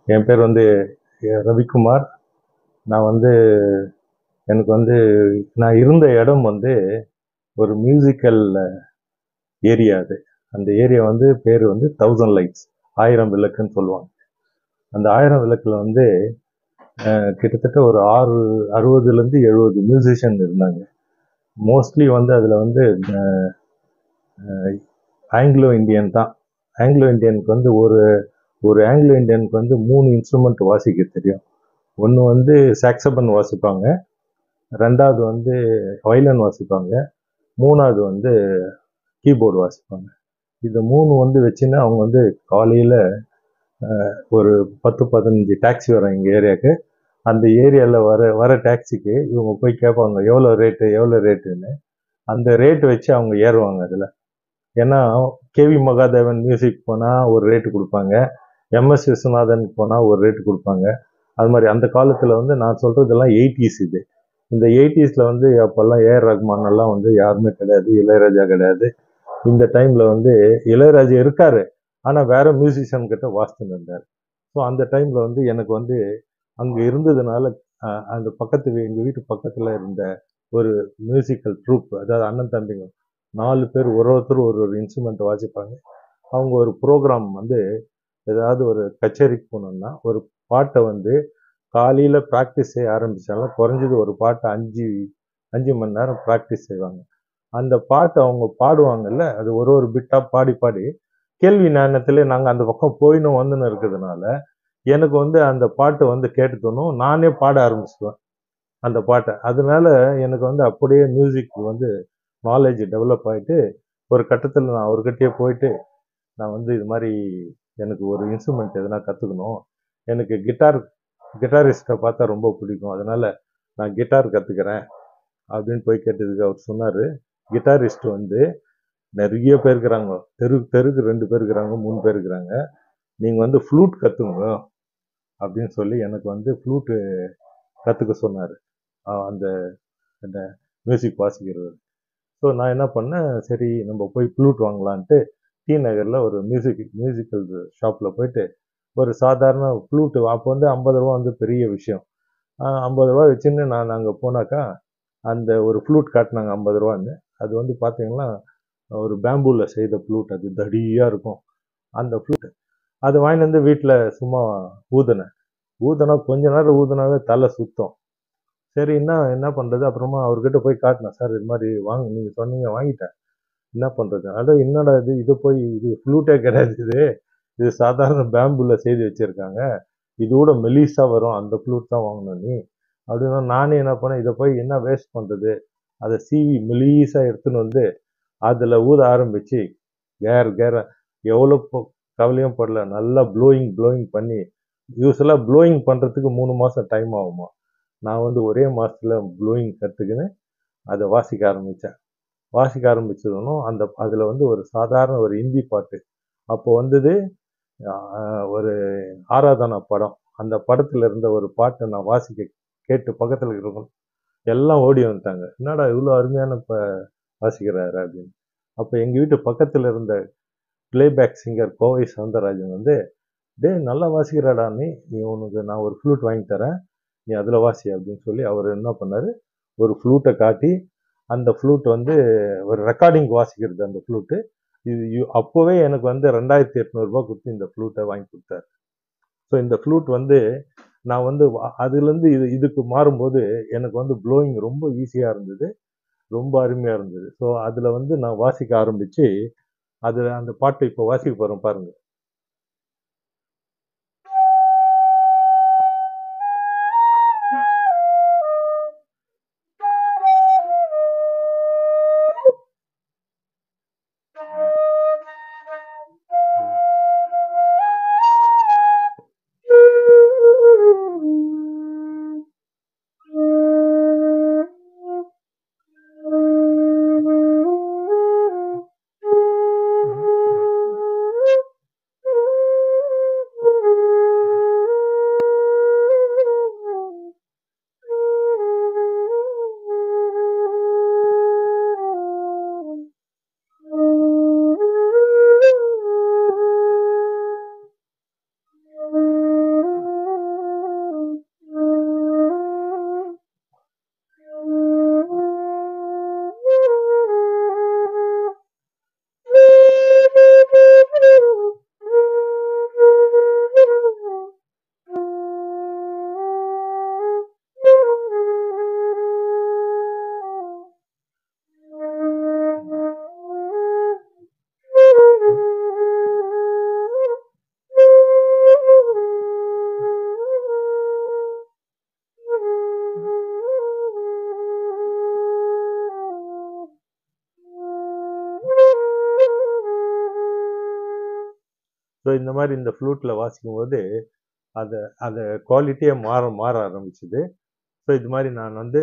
என் பேர் வந்து எ- ரவிக்குமார் நான் வந்து எனக்கு வந்து நான் இருந்த இடம் வந்து ஒரு மியூசிக்கல் ஏரியா அது அந்த ஏரியா வந்து பேர் வந்து தௌசண்ட் லைட்ஸ் ஆயிரம் விளக்குன்னு சொல்லுவாங்க அந்த ஆயிரம் விளக்கில் வந்து அஹ், கிட்டத்தட்ட ஒரு ஆறு அறுபதுலேருந்து எழுபது மியூசிஷியன் இருந்தாங்க மோஸ்ட்லி வந்து அதில் வந்து ஆங்கிலோ இந்தியன் தான் ஆங்கிலோ இந்தியனுக்கு வந்து ஒரு ஒரு ஆங்கிலோ இந்தியனுக்கு வந்து மூணு இன்ஸ்ட்ருமெண்ட் வாசிக்க தெரியும் ஒன்று வந்து சாக்ஸபன் வாசிப்பாங்க ரெண்டாவது வந்து வயலன் வாசிப்பாங்க மூணாவது வந்து கீபோர்டு வாசிப்பாங்க இந்த மூணு வந்து வச்சுன்னு அவங்க வந்து காலையில் ஒரு பத்து பதினஞ்சு டாக்ஸி வரும் எங்கள் ஏரியாவுக்கு அந்த ஏரியாவில் வர வர டாக்ஸிக்கு இவங்க போய் கேட்பாங்க எவ்வளோ ரேட்டு எவ்வளோ ரேட்டுன்னு அந்த ரேட் வச்சு அவங்க ஏறுவாங்க அதில் ஏன்னா கேவி மகாதேவன் மியூசிக் போனால் ஒரு ரேட்டு கொடுப்பாங்க எம்எஸ் விஸ்வநாதன் போனால் ஒரு ரேட்டு கொடுப்பாங்க அது மாதிரி அந்த காலத்தில் வந்து நான் சொல்கிறதெல்லாம் எயிட்டிஸ் இது இந்த எயிட்டிஸில் வந்து அப்போல்லாம் ஏஆர் ரஹ்மான் எல்லாம் வந்து யாருமே கிடையாது இளையராஜா கிடையாது இந்த டைமில் வந்து இளையராஜா இருக்காரு ஆனால் வேற மியூசிஷியன் கிட்ட வாசிச்சுன்னு இருந்தார் ஸோ அந்த டைமில் வந்து எனக்கு வந்து அங்கே இருந்ததுனால அஹ், அந்த பக்கத்து வீ- எங்க வீட்டு பக்கத்தில் இருந்த ஒரு மியூசிக்கல் ட்ரூப் அதாவது அண்ணன் தம்பிங்க நாலு பேர் ஒரு ஒருத்தர் ஒரு ஒரு இன்ஸ்ட்ருமெண்ட் வாசிப்பாங்க அவங்க ஒரு ப்ரோக்ராம் வந்து ஏதாவது ஒரு கச்சேரிக்கு போனோம்னா ஒரு பாட்டை வந்து காலையில் ப்ராக்டிஸ் செய்ய ஆரம்பித்தாலும் குறைஞ்சது ஒரு பாட்டை அஞ்சு அஞ்சு மணி நேரம் ப்ராக்டிஸ் செய்வாங்க அந்த பாட்டை அவங்க பாடுவாங்கல்ல அது ஒரு ஒரு பிட்டாக பாடி பாடி கேள்வி நேரத்திலே நாங்கள் அந்த பக்கம் போயினும் வந்துன்னு இருக்கிறதுனால எனக்கு வந்து அந்த பாட்டு வந்து கேட்டுக்கணும் நானே பாட ஆரம்பிச்சிடுவேன் அந்த பாட்டை அதனால எனக்கு வந்து அப்படியே மியூசிக் வந்து நாலேஜ் டெவலப் ஆகிட்டு ஒரு கட்டத்தில் நான் அவர்கிட்டயே போயிட்டு நான் வந்து இது மாதிரி எனக்கு ஒரு இன்ஸ்ட்ருமெண்ட் எதனா கற்றுக்கணும் எனக்கு கிட்டார் கிட்டாரிஸ்ட்டை பார்த்தா ரொம்ப பிடிக்கும் அதனால நான் கிட்டார் கற்றுக்கிறேன் அப்படின்னு போய் கேட்டதுக்கு அவர் சொன்னார் கிட்டாரிஸ்ட் வந்து நிறைய பேர் இருக்கிறாங்க தெரு தெருக்கு ரெண்டு பேர் இருக்கிறாங்க மூணு பேர் இருக்கிறாங்க நீங்கள் வந்து ஃப்ளூட் கற்றுங்க அப்படின்னு சொல்லி எனக்கு வந்து ஃப்ளூட்டு கற்றுக்க சொன்னார் அந்த அந்த மியூசிக் வாசிக்கிறது ஸோ நான் என்ன பண்ணேன் சரி நம்ம போய் ஃப்ளூட் வாங்கலான்ட்டு டி நகரில் ஒரு மியூசிக் மியூசிக்கல் ஷாப்பில் போயிட்டு ஒரு சாதாரண ஃப்ளூட்டு அப்போ வந்து ஐம்பது ரூபா வந்து பெரிய விஷயம் ஐம்பது ரூபா வச்சுன்னு நான் அங்கே போனாக்கா அந்த ஒரு ஃப்ளூட் காட்டினாங்க ஐம்பது ரூபான்னு அது வந்து பார்த்தீங்கன்னா ஒரு பேம்பூவில் செய்த ஃப்ளூட் அது தடியாக இருக்கும் அந்த ஃப்ளூட் அது வாங்கிட்டு வந்து வீட்டில் சும்மா ஊதுனேன் ஊதுனா கொஞ்ச நேரம் ஊதுனாவே தலை சுத்தம் சரி என்ன என்ன பண்ணுறது அப்புறமா அவர்கிட்ட போய் காட்டினேன் சார் இது மாதிரி வாங்க நீங்கள் சொன்னீங்க வாங்கிட்டேன் என்ன பண்ணுறது அட என்னடா இது இது போய் இது ஃப்ளூட்டே கிடையாது இது இது சாதாரண பேம்பூவில் செய்து வச்சுருக்காங்க இதோட மெலிசாக வரும் அந்த ஃப்ளூட் தான் வாங்கணும் நீ அப்படின்னா நானே என்ன பண்ணேன் இதை போய் என்ன வேஸ்ட் பண்ணுறது அதை சீவி மெலீஸாக எடுத்துன்னு வந்து அதில் ஊத ஆரம்பித்து கேர் கேர எவ்வளோ பொ- கவலையும் படல நல்லா ப்ளோயிங் ப்ளோயிங் பண்ணி யூஸ்வலாக ப்ளோயிங் பண்ணுறதுக்கு மூணு மாதம் டைம் ஆகுமா நான் வந்து ஒரே மாதத்தில் ப்ளோயிங் கற்றுக்கின்னு அதை வாசிக்க ஆரம்பித்தேன் வாசிக்க ஆரம்பிச்சதும் அந்த அதில் வந்து ஒரு சாதாரண ஒரு ஹிந்தி பாட்டு அப்போ வந்தது ஆஹ், ஒரு ஆராதனா படம் அந்த படத்தில் இருந்த ஒரு பாட்டை நான் வாசிக்க கேட்டு பக்கத்தில் இருக்கிறவங்க எல்லாம் ஓடி வந்துட்டாங்க என்னடா இவ்வளோ அருமையான ப வாசிக்கிறாரு அப்படின்னு அப்போ எங்கள் வீட்டு பக்கத்தில் இருந்த பிளேபேக் சிங்கர் கோவை சவுந்தரராஜன் வந்து டேய் நல்லா வாசிக்கிறாடா நீ நீ உனக்கு நான் ஒரு ஃப்ளூட் வாங்கி தரேன் நீ அதில் வாசி அப்படின்னு சொல்லி அவர் என்ன பண்ணார் ஒரு ஃப்ளூட்டை காட்டி அந்த ஃப்ளூட் வந்து ஒரு ரெக்கார்டிங் வாசிக்கிறது அந்த ஃப்ளூட்டு இது யு- அப்போவே எனக்கு வந்து ரெண்டாயிரத்தி எட்நூறுபா கொடுத்து இந்த ஃப்ளூட்டை வாங்கி கொடுத்தாரு ஸோ இந்த ஃப்ளூட் வந்து நான் வந்து வா- அதுலேருந்து இது இதுக்கு மாறும்போது எனக்கு வந்து ப்ளோயிங் ரொம்ப ஈஸியாக இருந்தது ரொம்ப அருமையாக இருந்தது ஸோ அதில் வந்து நான் வாசிக்க ஆரம்பித்து அதில் அந்த பாட்டை இப்போ வாசிக்க போகிறேன் பாருங்க ஸோ இந்த மாதிரி இந்த ஃப்ளூட்டில் வாசிக்கும் போது அதை அதை குவாலிட்டியே மாற மாற ஆரம்பிச்சுது ஸோ இது மாதிரி நான் வந்து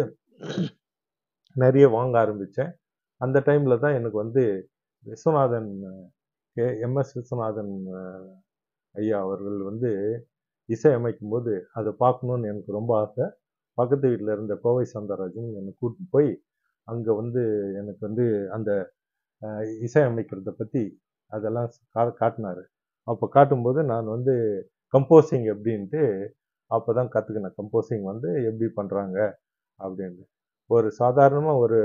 நிறைய வாங்க ஆரம்பித்தேன் அந்த டைமில் தான் எனக்கு வந்து விஸ்வநாதன் கே எம்எஸ் விஸ்வநாதன் அஹ், ஐயா அவர்கள் வந்து இசை அமைக்கும் போது அதை பார்க்கணுன்னு எனக்கு ரொம்ப ஆசை பக்கத்து வீட்டில் இருந்த கோவை சவுந்தரராஜன் என்னை கூட்டிட்டு போய் அங்கே வந்து எனக்கு வந்து அந்த அஹ், இசை அமைக்கிறத பற்றி அதெல்லாம் கா காட்டினாரு அப்போ காட்டும்போது நான் வந்து கம்போசிங் எப்படின்ட்டு அப்போ தான் கற்றுக்கினேன் கம்போசிங் வந்து எப்படி பண்ணுறாங்க அப்படின்னு ஒரு சாதாரணமாக ஒரு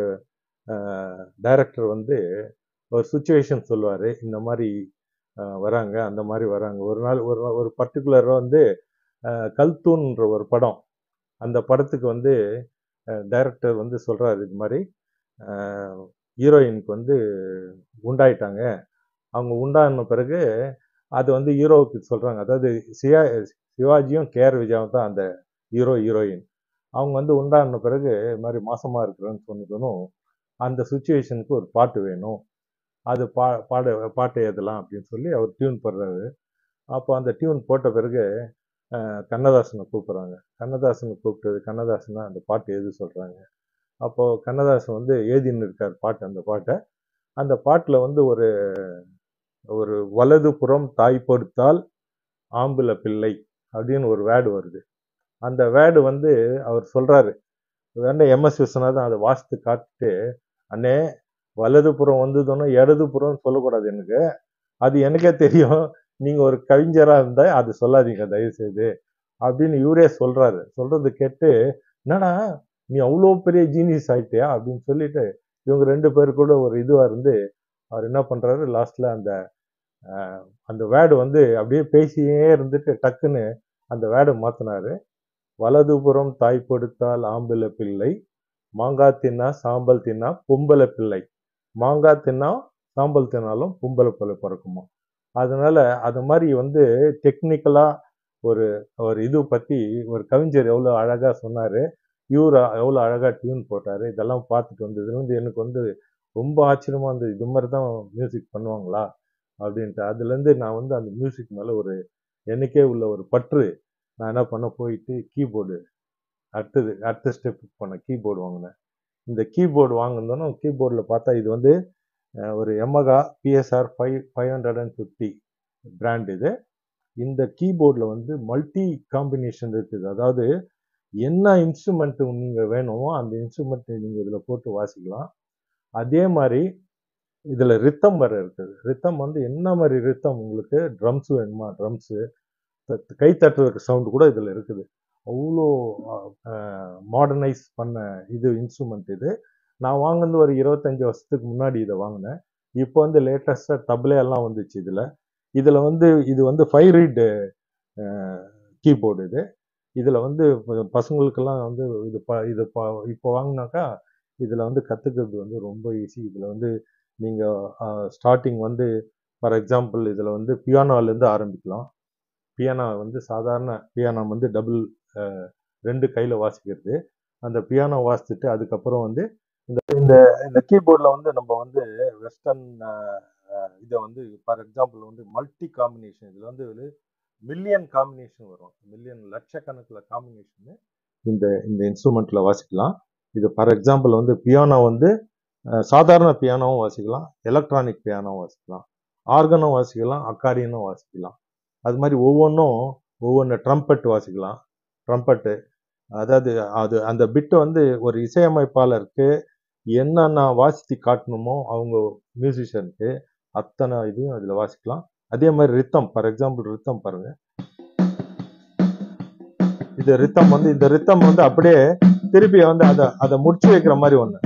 டைரக்டர் வந்து ஒரு சுச்சுவேஷன் சொல்லுவார் இந்த மாதிரி அஹ், வராங்க அந்த மாதிரி வராங்க ஒரு நாள் ஒரு நாள் ஒரு பர்டிகுலராக வந்து அஹ், கல்தூன்ற ஒரு படம் அந்த படத்துக்கு வந்து டைரக்டர் வந்து சொல்கிறாரு இது மாதிரி ஹீரோயினுக்கு வந்து உண்டாயிட்டாங்க அவங்க உண்டான பிறகு அது வந்து ஹீரோவுக்கு சொல்கிறாங்க அதாவது சிவா சிவாஜியும் கேஆர் விஜயாவும் தான் அந்த ஹீரோ ஹீரோயின் அவங்க வந்து உண்டான பிறகு இது மாதிரி மாசமாக இருக்கிறேன்னு சொன்னதும் அந்த சுச்சுவேஷனுக்கு ஒரு பாட்டு வேணும் அது பா பாட பாட்டு எழுதலாம் அப்படின்னு சொல்லி அவர் டியூன் போடுறாரு அப்போ அந்த டியூன் போட்ட பிறகு அஹ், கண்ணதாசனை கூப்பிட்றாங்க கண்ணதாசனை கூப்பிட்டது கண்ணதாசனை அந்த பாட்டு எழுத சொல்கிறாங்க அப்போது கண்ணதாசன் வந்து எழுதின்னு இருக்கார் பாட்டு அந்த பாட்டை அந்த பாட்டில் வந்து ஒரு ஒரு வலது புறம் தாய் பொறுத்தால் ஆம்புல பிள்ளை அப்படின்னு ஒரு வேர்டு வருது அந்த வேர்டு வந்து அவர் சொல்கிறாரு வேணா எம்எஸ் விஸ்வநாதன் அதை வாசித்து காட்டிட்டு அண்ணே வலது புறம் வந்ததுன்னா இடது புறம்னு சொல்லக்கூடாது எனக்கு அது எனக்கே தெரியும் நீங்கள் ஒரு கவிஞராக இருந்தால் அது சொல்லாதீங்க தயவு செய்து அப்படின்னு இவரே சொல்கிறாரு சொல்கிறது கேட்டு என்னடா நீ அவ்வளோ பெரிய ஜீனியஸ் ஆயிட்டியா அப்படின்னு சொல்லிட்டு இவங்க ரெண்டு பேர் கூட ஒரு இதுவாக இருந்து அவர் என்ன பண்ணுறாரு லாஸ்ட்டில் அந்த ஆஹ், அந்த வேர்டு வந்து அப்படியே பேசியே இருந்துட்டு டக்குன்னு அந்த வேர்டை மாற்றினாரு வலதுபுறம் தாய் கொடுத்தால் ஆம்பளை பிள்ளை மாங்காய் தின்னா சாம்பல் தின்னா பொம்பளை பிள்ளை மாங்காய் தின்னா சாம்பல் தின்னாலும் பொம்பளை பிள்ளை பிறக்குமா அதனால அது மாதிரி வந்து டெக்னிக்கலாக ஒரு ஒரு இது பற்றி ஒரு கவிஞர் எவ்வளோ அழகாக சொன்னார் இவர் எவ்வளோ அழகாக டியூன் போட்டார் இதெல்லாம் பார்த்துட்டு வந்ததுல வந்து எனக்கு வந்து ரொம்ப ஆச்சரியமாக இருந்தது இது மாதிரி தான் மியூசிக் பண்ணுவாங்களா அப்படின்ட்டு அதுலேருந்து நான் வந்து அந்த மியூசிக் மேலே ஒரு எனக்கே உள்ள ஒரு பற்று நான் என்ன பண்ண போயிட்டு கீபோர்டு அடுத்தது அடுத்த ஸ்டெப் பண்ண கீபோர்டு வாங்கினேன் இந்த கீபோர்டு வாங்கினோன்னா கீபோர்டில் பார்த்தா இது வந்து அஹ், ஒரு Yamaha PSR five five hundred and fifty brand இது இந்த கீபோர்டில் வந்து மல்டி காம்பினேஷன் இருக்குது அதாவது என்ன இன்ஸ்ட்ருமெண்ட் நீங்கள் வேணுமோ அந்த இன்ஸ்ட்ருமெண்ட் நீங்கள் இதில் போட்டு வாசிக்கலாம் அதே மாதிரி இதில் ரித்தம் வர இருக்குது ரித்தம் வந்து என்ன மாதிரி ரித்தம் உங்களுக்கு ட்ரம்ஸ் வேணுமா ட்ரம்ஸு கை தட்டுற சவுண்டு கூட இதில் இருக்குது அவ்வளோ மாடர்னைஸ் பண்ண இது இன்ஸ்ட்ருமெண்ட் இது நான் வாங்கினது ஒரு இருபத்தஞ்சி வருஷத்துக்கு முன்னாடி இதை வாங்கினேன் இப்போ வந்து லேட்டஸ்ட்டாக தபலே எல்லாம் வந்துச்சு இதில் இதில் வந்து இது வந்து ஃபைவ் ரீட் கீபோர்டு இது இதில் வந்து ப- பசங்களுக்கெல்லாம் வந்து இது ப இது ப இப்போ வாங்கினாக்கா இதில் வந்து கற்றுக்கிறது வந்து ரொம்ப ஈஸி இதில் வந்து நீங்கள் ஸ்டார்டிங் வந்து ஃபார் எக்ஸாம்பிள் இதில் வந்து பியானோலேருந்து ஆரம்பிக்கலாம் பியானோ வந்து சாதாரண பியானோ வந்து டபுள் ரெண்டு கையில் வாசிக்கிறது அந்த பியானோ வாசிச்சுட்டு அதுக்கப்புறம் வந்து இந்த இந்த இந்த கீபோர்டில் வந்து நம்ம வந்து வெஸ்டர்ன் இதை வந்து ஃபார் எக்ஸாம்பிள் வந்து மல்டி காம்பினேஷன் இதில் வந்து ஒரு மில்லியன் காம்பினேஷன் வரும் மில்லியன் லட்சக்கணக்கில் காம்பினேஷனு இந்த இந்த இன்ஸ்ட்ருமெண்ட்டில் வாசிக்கலாம் இது ஃபார் எக்ஸாம்பிள் வந்து பியானோ வந்து அஹ், சாதாரண பியானோவும் வாசிக்கலாம் எலக்ட்ரானிக் பியானோவும் வாசிக்கலாம் ஆர்கனும் வாசிக்கலாம் அக்காரியனும் வாசிக்கலாம் அது மாதிரி ஒவ்வொன்றும் ஒவ்வொன்று ட்ரம்பெட் வாசிக்கலாம் ட்ரம்பெட்டு அதாவது அது அந்த பிட்டு வந்து ஒரு இசையமைப்பாளருக்கு என்னென்ன வாசித்து காட்டணுமோ அவங்க மியூசிஷியனுக்கு அத்தனை இதையும் அதில் வாசிக்கலாம் அதே மாதிரி ரித்தம் ஃபார் எக்ஸாம்பிள் ரித்தம் பாருங்க இது ரித்தம் வந்து இந்த ரித்தம் வந்து அப்படியே திருப்பி வந்து அதை அதை முடிச்சு வைக்கிற மாதிரி ஒன்று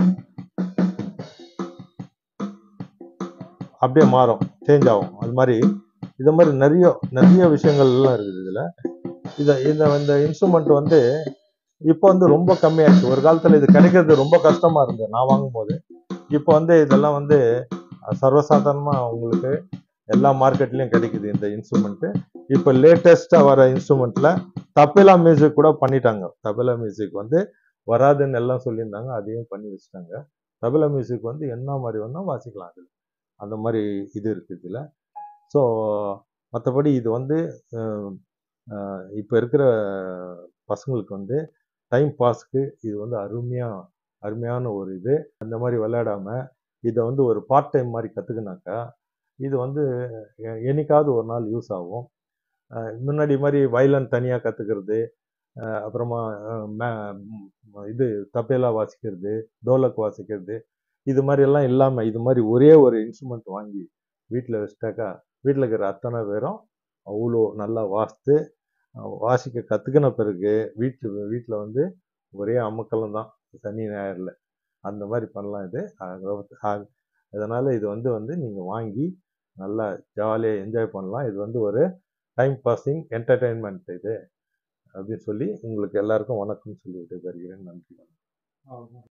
அப்படியே மாறும் சேஞ்ச் ஆகும் அது மாதிரி இது மாதிரி நிறைய நிறைய விஷயங்கள் எல்லாம் இருக்குது இதில் இதை இந்த இந்த இன்ஸ்ட்ருமெண்ட் வந்து இப்போ வந்து ரொம்ப கம்மியாச்சு ஒரு காலத்தில் இது கிடைக்கிறது ரொம்ப கஷ்டமா இருந்தது நான் வாங்கும்போது இப்போ வந்து இதெல்லாம் வந்து சர்வசாதாரணமாக உங்களுக்கு எல்லா மார்க்கெட்லேயும் கிடைக்குது இந்த இன்ஸ்ட்ருமெண்ட்டு இப்போ லேட்டஸ்ட்டாக வர இன்ஸ்ட்ருமெண்ட்டில் தபேலா மியூசிக் கூட பண்ணிட்டாங்க தபேலா மியூசிக் வந்து வராதுன்னு எல்லாம் சொல்லியிருந்தாங்க அதையும் பண்ணி வச்சுட்டாங்க தபேலா மியூசிக் வந்து என்ன மாதிரி வேணால் வாசிக்கலாம் அதில் அந்த மாதிரி இது இருக்குது இதில் ஸோ மற்றபடி இது வந்து இப்போ இருக்கிற பசங்களுக்கு வந்து டைம் பாஸ்க்கு இது வந்து அருமையாக அருமையான ஒரு இது அந்த மாதிரி விளையாடாம இதை வந்து ஒரு பார்ட் டைம் மாதிரி கற்றுக்கினாக்கா இது வந்து எ- என்னைக்காவது ஒரு நாள் யூஸ் ஆகும் அஹ் முன்னாடி மாதிரி வயலன் தனியாக கற்றுக்கிறது அப்புறமா அஹ் மே- ம், இது தபேலா வாசிக்கிறது டோலக் வாசிக்கிறது இது மாதிரி எல்லாம் இல்லாமல் இது மாதிரி ஒரே ஒரு இன்ஸ்ட்ருமெண்ட் வாங்கி வீட்டில் வச்சிட்டாக்கா வீட்டில் இருக்கிற அத்தனை பேரும் அவ்வளோ நல்லா வாசித்து அஹ் வாசிக்க கற்றுக்கின பிறகு வீட்டு வீட்டில் வந்து ஒரே அமக்கலம் தான் சனி ஞாயிறில் அந்த மாதிரி பண்ணலாம் இது அதனால் இது வந்து வந்து நீங்கள் வாங்கி நல்லா ஜாலியாக என்ஜாய் பண்ணலாம் இது வந்து ஒரு டைம் பாஸிங் என்டர்டெயின்மெண்ட் இது அப்படின்னு சொல்லி உங்களுக்கு எல்லாருக்கும் வணக்கம் சொல்லி விட்டு வருகிறேன் நன்றி